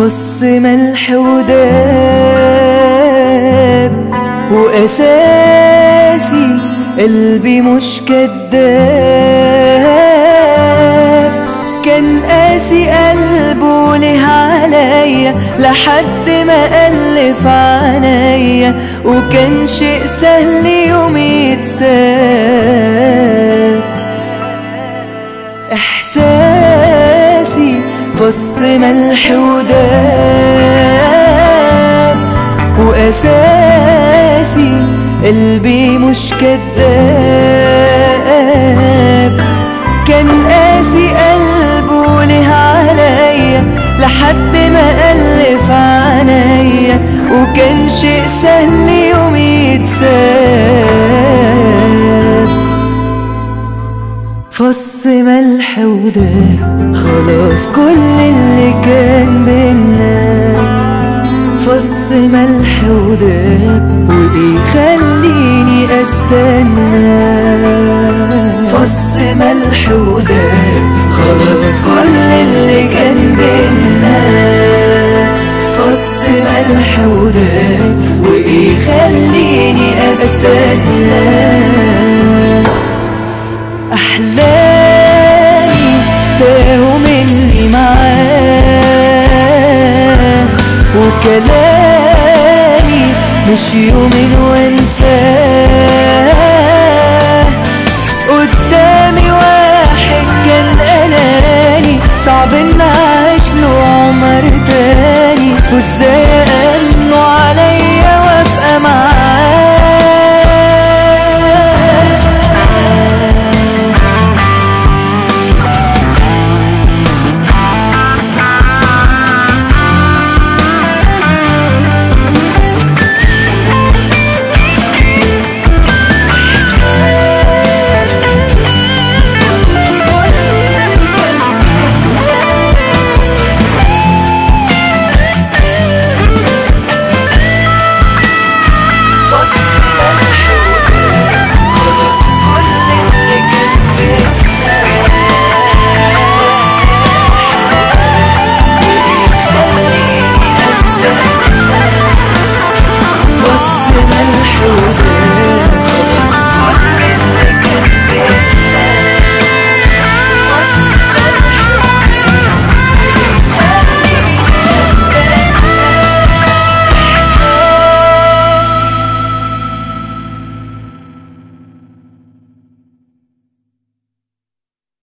فص ملح وداب وأساسي قلبي مش كداب كان قاسي قلبه ليه عليا لحد ما ألف عينيا وكان شيء سهل يوم يتساب إحساسي فص ملح وداب وأساسي قلبي مش كداب كان قاسي قلبه ليه عليا لحد ما ألف عينيا وكان شيء سهل يوم يتساب فص ملح وداب خلاص كل اللي كان بينا فص ملح وداب وايه خليني استنى فص ملح وداب